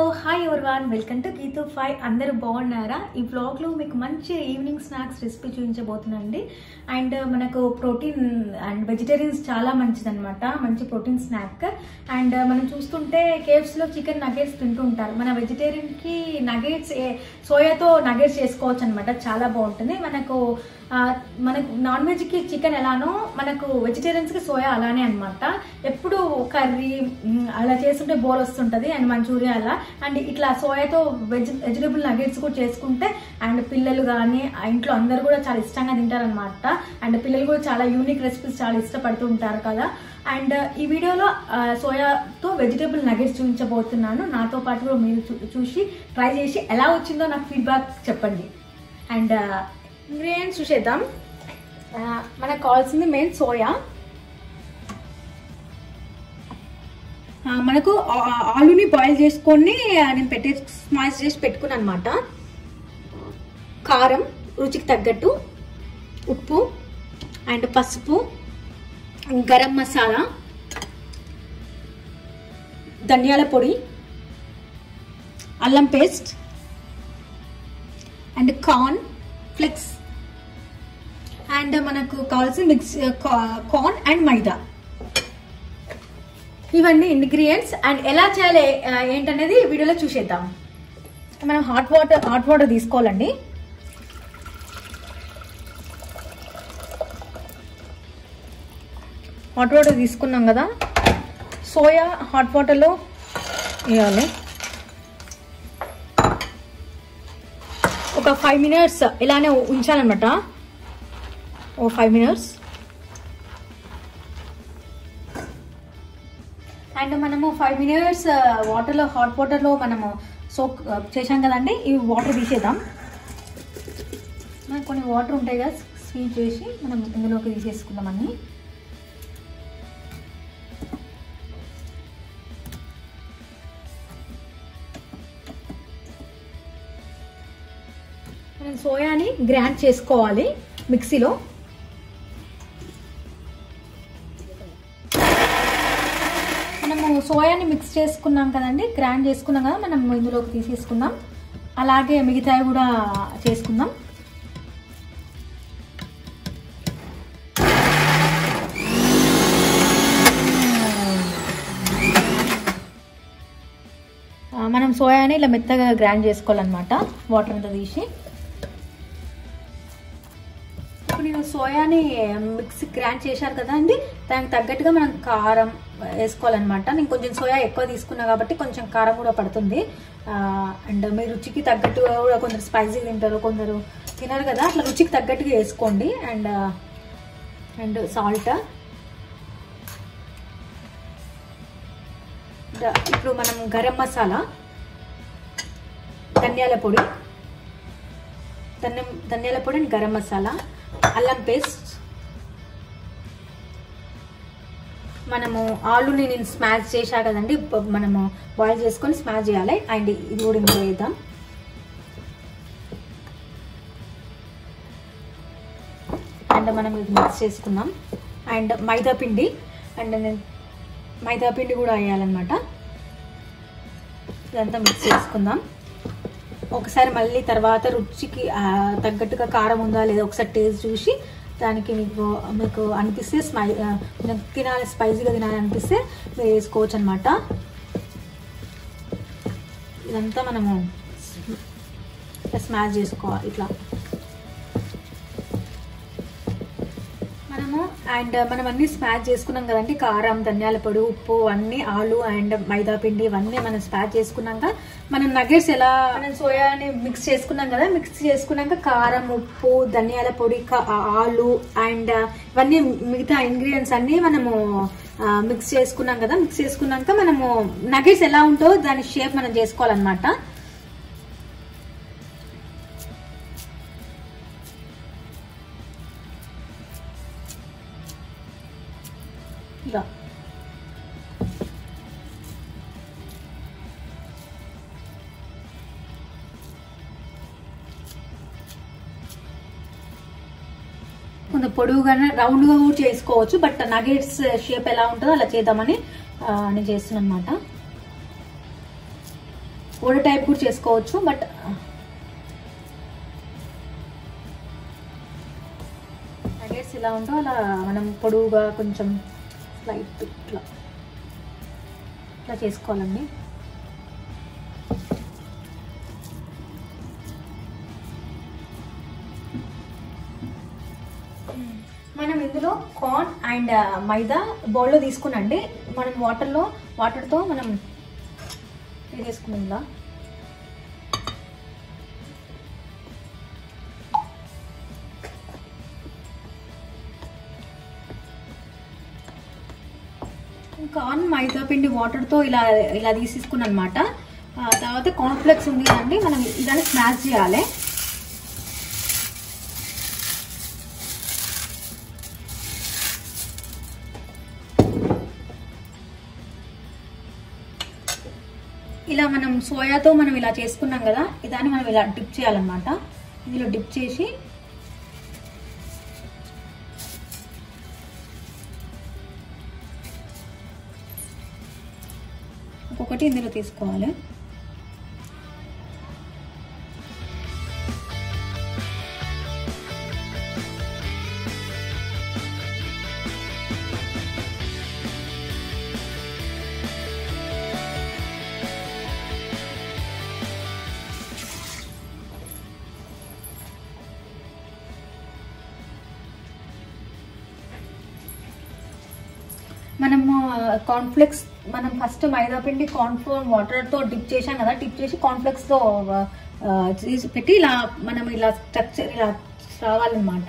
hi everyone welcome to Geethu five అందరూ బాగున్నారా ఈ వ్లాగ్లో మీకు మంచి ఈవినింగ్ స్నాక్స్ రెసిపీ చూపించబోతున్నానండి అండ్ మనకు ప్రోటీన్ అండ్ వెజిటేరియన్స్ చాలా మంచిదన్నమాట మంచి ప్రోటీన్ స్నాక్ అండ్ మనం చూస్తుంటే కేఎఫ్స్లో చికెన్ నగెట్స్ తింటూ ఉంటారు మన వెజిటేరియన్కి నగెట్స్ సోయాతో నగెట్స్ చేసుకోవచ్చు అనమాట చాలా బాగుంటుంది మనకు ఆ, మనకు నాన్ వెజ్కి చికెన్ ఎలానో మనకు వెజిటేరియన్స్కి సోయా అలానే అనమాట ఎప్పుడు కర్రీ మ్, అలా చేస్తుంటే బోర్ వస్తుంటుంది అండ్ మంచూరియా అలా అండ్ ఇట్లా సోయాతో వెజ్ వెజిటేబుల్ నగెట్స్ కూడా చేసుకుంటే అండ్ పిల్లలు కానీ ఇంట్లో అందరు కూడా చాలా ఇష్టంగా తింటారనమాట అండ్ పిల్లలు కూడా చాలా యూనిక్ రెసిపీస్ చాలా ఇష్టపడుతూ ఉంటారు కదా అండ్ ఈ వీడియోలో ఆ, సోయాతో వెజిటేబుల్ నగెట్స్ చూపించబోతున్నాను నాతో పాటు కూడా మీరు చూ- చూసి ట్రై చేసి ఎలా వచ్చిందో నాకు ఫీడ్బ్యాక్ చెప్పండి అండ్ ఇంగ్రీడియంట్స్ చూసేద్దాం ఆ, మనకు కావాల్సింది మెయిన్ సోయా ఆ, మనకు ఆ- ఆ- ఆలుని బాయిల్ చేసుకొని ఆ, నేను పెట్టే స్మాష్ చేసి పెట్టుకున్నాను అనమాట కారం రుచికి తగ్గట్టు ఉప్పు అండ్ పసుపు గరం మసాలా ధనియాల పొడి అల్లం paste and corn flakes and మనకు కావాల్సిన మిక్స్ కార్న్ అండ్ మైదా ఇవన్నీ ఇంగ్రీడియంట్స్ అండ్ ఎలా చేయాలి ఆ, ఏంటనేది ఈ వీడియోలో చూసేద్దాం మనం హాట్ వాటర్ హాట్ వాటర్ తీసుకోవాలండి హాట్ వాటర్ తీసుకున్నాం కదా సోయా హాట్ వాటర్లో వేయాలి ఒక ఫైవ్ మినిట్స్ ఇలానే ఉంచాలన్నమాట ఓ ఫైవ్ మినిట్స్ అండ్ మనము ఫైవ్ మినిట్స్ వాటర్లో హాట్ వాటర్లో మనము సోక్ చేసాం కదండి ఇవి వాటర్ తీసేద్దాం మనకు కొన్ని వాటర్ ఉంటాయి కదా స్వీట్ చేసి మనం ఇందులోకి తీసేసుకుందాం అన్ని మనం సోయాని గ్రైండ్ చేసుకోవాలి మిక్సీలో మనము సోయాని మిక్స్ చేసుకున్నాం కదండి గ్రైండ్ చేసుకున్నాం కదా మనం ఇందులోకి తీసేసుకుందాం అలాగే మిగతావి కూడా చేసుకుందాం ఆ, మనం సోయాని ఇలా మెత్తగా గ్రైండ్ చేసుకోవాలన్నమాట వాటర్ అంతా తీసి ఇప్పుడు నేను సోయాని మిక్సీ గ్రైండ్ చేశారు కదా అండి దానికి తగ్గట్టుగా మనం కారం వేసుకోవాలన్నమాట నేను కొంచెం సోయా ఎక్కువ తీసుకున్నా కాబట్టి కొంచెం కారం కూడా పడుతుంది అండ్ మీ రుచికి తగ్గట్టుగా కూడా కొందరు స్పైసీ తింటారు కొందరు తినరు కదా అట్లా రుచికి తగ్గట్టుగా వేసుకోండి అండ్ అండ్ సాల్ట్ ఇప్పుడు మనం గరం మసాలా ధనియాల పొడి ధన్యం ధనియాల పొడి అండ్ గరం మసాలా అల్లం పేస్ట్ మనము ఆలుని నేను స్మాష్ చేశా కదండి ప- మనము బాయిల్ చేసుకొని స్మాష్ చేయాలి అండ్ ఇది కూడా ఇందులో వేద్దాం అండ్ మనం ఇది మిక్స్ చేసుకుందాం అండ్ మైదా పిండి అండ్ నేను మైదా పిండి కూడా వేయాలన్నమాట ఇదంతా మిక్స్ చేసుకుందాం ఒకసారి మళ్ళీ తర్వాత రుచికి ఆ, తగ్గట్టుగా కారం ఉందా లేదా ఒకసారి టేస్ట్ చూసి దానికి మీకు మీకు అనిపిస్తే స్పై ఆ, కొంచెం తినాలి స్పైసీగా తినాలి అనిపిస్తే మీరు వేసుకోవచ్చు అనమాట ఇదంతా మనము ఇట్లా స్మాష్ చేసుకోవాలి ఇట్లా మనము అండ్ మనం అన్ని స్మాష్ చేసుకున్నాం కదండి కారం ధనియాల పొడి ఉప్పు అన్ని ఆలు అండ్ మైదా పిండి ఇవన్నీ మనం స్మాష్ చేసుకున్నాక మనం నగెట్స్ ఎలా మనం సోయాని మిక్స్ చేసుకున్నాం కదా మిక్స్ చేసుకున్నాక కారం ఉప్పు ధనియాల పొడి క- ఆలు అండ్ ఇవన్నీ మిగతా ఇంగ్రీడియంట్స్ అన్ని మనము మిక్స్ చేసుకున్నాం కదా మిక్స్ చేసుకున్నాక మనము నగెట్స్ ఎలా ఉంటుందో దాని షేప్ మనం చేసుకోవాలన్నమాట ఇలా కొంత పొడుగుగా రౌండ్గా కూడా చేసుకోవచ్చు బట్ నగెట్స్ షేప్ ఎలా ఉంటుందో అలా చేద్దామని ఆ, నేను చేస్తున్నాను అనమాట వడ టైప్ కూడా చేసుకోవచ్చు బట్ నగేట్స్ ఇలా ఉంటో అలా మనం పొడవుగా కొంచెం లైట్ ఇట్లా ఇట్లా చేసుకోవాలండి మనం ఇందులో కార్న్ అండ్ మైదా బౌల్లో తీసుకునండి మనం వాటర్లో వాటర్తో మనం ఇది వేసుకున్నా కార్న్ మైదా పిండి వాటర్తో ఇలా ఇలా తీసేసుకున్నాను అనమాట తర్వాత కాన్ఫ్లెక్స్ ఉంది కదండి మనం ఇదాన్ని స్మాష్ చేయాలి ఇలా మనం సోయాతో మనం ఇలా చేసుకున్నాం కదా ఇదాన్ని మనం ఇలా డిప్ చేయాలన్నమాట ఇందులో డిప్ చేసి ఒక్కొక్కటి ఇందులో తీసుకోవాలి మనము కాన్ఫ్లెక్స్ మనం ఫస్ట్ మైదా పిండి కార్న్ఫ్లోర్ వాటర్తో డిప్ చేసాం కదా డిప్ చేసి కాన్ఫ్లెక్స్తో చేసి పెట్టి ఇలా మనం ఇలా స్ట్రక్చర్ ఇలా రావాలన్నమాట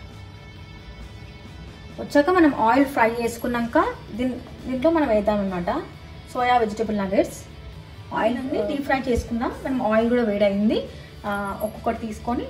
వచ్చాక మనం ఆయిల్ ఫ్రై చేసుకున్నాక దీని దీంట్లో మనం వేద్దామన్నమాట సోయా వెజిటబుల్ నగెట్స్ ఆయిల్ ఉంది డీప్ ఫ్రై చేసుకుందాం మనం ఆయిల్ కూడా వేడైంది ఆ, ఒక్కొక్కటి తీసుకొని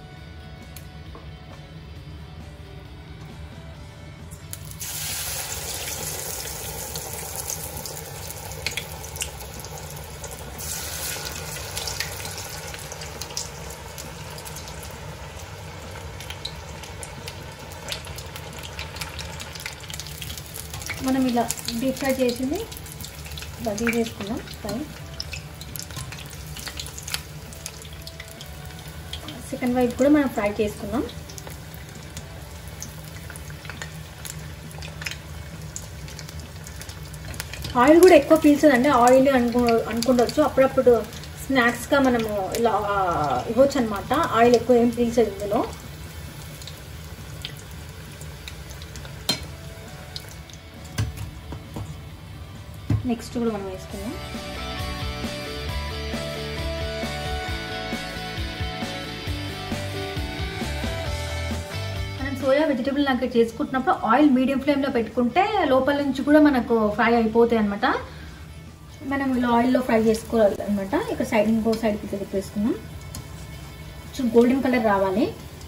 మనం ఇలా డీప్ ఫ్రై చేసింది ఇలా తీసేసుకుందాం ఫ్రై సెకండ్ వైపు కూడా మనం ఫ్రై చేసుకుందాం ఆయిల్ కూడా ఎక్కువ పీల్చదండి ఆయిల్ అనుకో అనుకుండొచ్చు అప్పుడప్పుడు స్నాక్స్గా మనము ఇలా ఆ, ఇవ్వచ్చు అనమాట ఆయిల్ ఎక్కువ ఏం పీల్చదు ఇందులో నెక్స్ట్ కూడా మనం వేసుకుందాం మనం సోయా వెజిటబుల్ నాకు చేసుకుంటున్నప్పుడు ఆయిల్ మీడియం ఫ్లేమ్లో పెట్టుకుంటే లోపల నుంచి కూడా మనకు ఫ్రై అయిపోతాయి అనమాట మనం ఇలా ఆయిల్లో ఫ్రై చేసుకోవాలి అనమాట ఇక్కడ సైడ్ ఇంకో సైడ్కి తిప్పేసుకుందాం కొంచెం గోల్డెన్ కలర్ రావాలి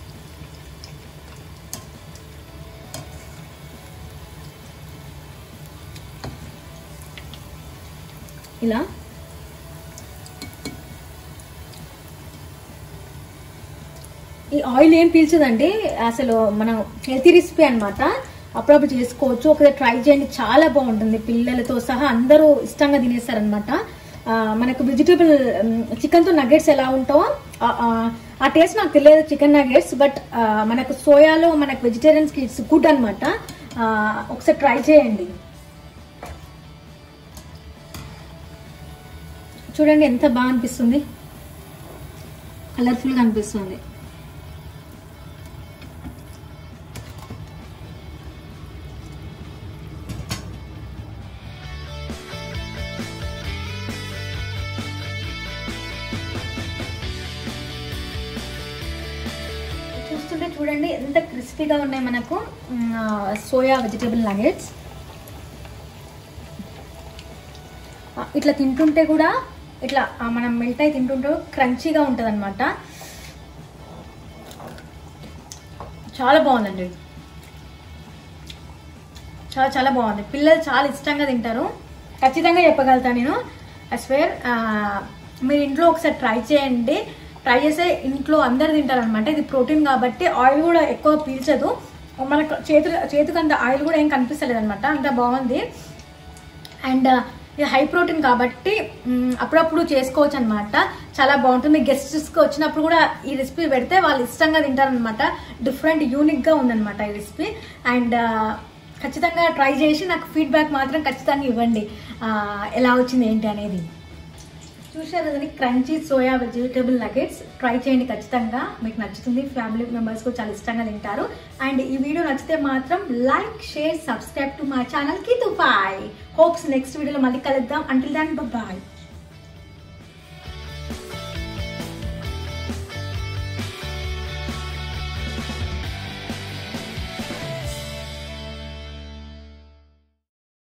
ఇలా ఈ ఆయిల్ ఏం పీల్చదండి అసలు మనం హెల్తీ రెసిపీ అన్నమాట అప్పుడప్పుడు చేసుకోవచ్చు ఒకసారి ట్రై చేయండి చాలా బాగుంటుంది పిల్లలతో సహా అందరూ ఇష్టంగా తినేస్తారనమాట మనకు వెజిటేబుల్ చికెన్తో నగెట్స్ ఎలా ఉంటావో ఆ- ఆ- ఆ టేస్ట్ నాకు తెలియదు చికెన్ నగెట్స్ బట్ మనకు సోయాలో మనకు వెజిటేరియన్స్కి ఇట్స్ గుడ్ అనమాట ఒకసారి ట్రై చేయండి చూడండి ఎంత బాగా అనిపిస్తుంది కలర్ఫుల్గా అనిపిస్తుంది చూస్తుంటే చూడండి ఎంత క్రిస్పీగా ఉన్నాయి మనకు మ్, ఆ, సోయా వెజిటేబుల్ నగెట్స్ ఆ, ఇట్లా తింటుంటే కూడా ఇట్లా ఆ, మనం మెల్ట్ అయి తింటుంటే క్రంచీగా ఉంటుంది అనమాట చాలా బాగుందండి చాలా చాలా బాగుంది పిల్లలు చాలా ఇష్టంగా తింటారు ఖచ్చితంగా చెప్పగలుగుతా నేను అస్వేర్ మీరు ఇంట్లో ఒకసారి ట్రై చేయండి ట్రై చేస్తే ఇంట్లో అందరు తింటారు అనమాట ఇది ప్రోటీన్ కాబట్టి ఆయిల్ కూడా ఎక్కువ పీల్చదు మనకు చేతులు చేతికి అంత ఆయిల్ కూడా ఏం కనిపిస్తలేదు అనమాట అంత బాగుంది అండ్ ఇది హై ప్రోటీన్ కాబట్టి మ్, అప్పుడప్పుడు చేసుకోవచ్చు అనమాట చాలా బాగుంటుంది గెస్ట్స్కి వచ్చినప్పుడు కూడా ఈ రెసిపీ పెడితే వాళ్ళు ఇష్టంగా తింటారనమాట డిఫరెంట్ యూనిక్గా ఉందన్నమాట ఈ రెసిపీ అండ్ ఖచ్చితంగా ట్రై చేసి నాకు ఫీడ్బ్యాక్ మాత్రం ఖచ్చితంగా ఇవ్వండి ఆ, ఎలా వచ్చింది ఏంటి అనేది చూసారు కదండి crunchy soya vegetable nuggets try చేయండి ఖచ్చితంగా మీకు నచ్చుతుంది ఫ్యామిలీ మెంబర్స్ కూడా చాలా ఇష్టంగా తింటారు అండ్ ఈ వీడియో నచ్చితే మాత్రం like share subscribe to my channel కి తుఫాయ్ హోప్స్ నెక్స్ట్ వీడియోలో మళ్ళీ కలుద్దాం అంటిల్ దాన్ బాయ్